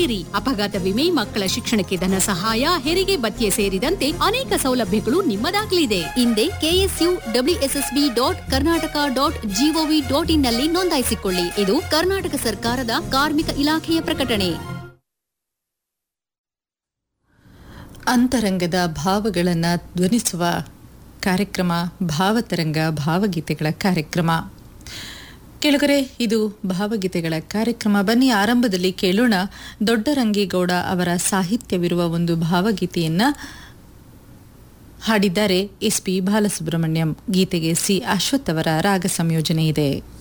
ಪಡೆಯಿರಿ ಅಪಘಾತ ವಿಮೆ ಮಕ್ಕಳ ಶಿಕ್ಷಣಕ್ಕೆ ಧನ ಸಹಾಯ ಹೆರಿಗೆ ಭತ್ಯೆ ಸೇರಿದಂತೆ ಅನೇಕ ಸೌಲಭ್ಯಗಳು ನಿಮ್ಮದಾಗಲಿದೆ ಹಿಂದೆ KSU WSSB dot Karnataka dot GOV dot in ನಲ್ಲಿ ನೋಂದಾಯಿಸಿಕೊಳ್ಳಿ ಇದು ಕರ್ನಾಟಕ ಸರ್ಕಾರದ ಕಾರ್ಮಿಕ ಇಲಾಖೆಯ ಪ್ರಕಟಣೆ ಅಂತರಂಗದ ಭಾವಗಳನ್ನು ಧ್ವನಿಸುವ ಕಾರ್ಯಕ್ರಮ ಭಾವತರಂಗ ಭಾವಗೀತೆಗಳ ಕಾರ್ಯಕ್ರಮ ಕೆಳಗರೆ ಇದು ಭಾವಗೀತೆಗಳ ಕಾರ್ಯಕ್ರಮ ಬನ್ನಿ ಆರಂಭದಲ್ಲಿ ಕೇಳೋಣ ದೊಡ್ಡರಂಗೇಗೌಡ ಅವರ ಸಾಹಿತ್ಯವಿರುವ ಒಂದು ಭಾವಗೀತೆಯನ್ನ ಹಾಡಿದ್ದಾರೆ ಎಸ್ ಪಿ ಬಾಲಸುಬ್ರಹ್ಮಣ್ಯಂ ಗೀತೆಗೆ ಸಿ ಅಶ್ವಥ್ ಅವರ ರಾಗ ಸಂಯೋಜನೆ ಇದೆ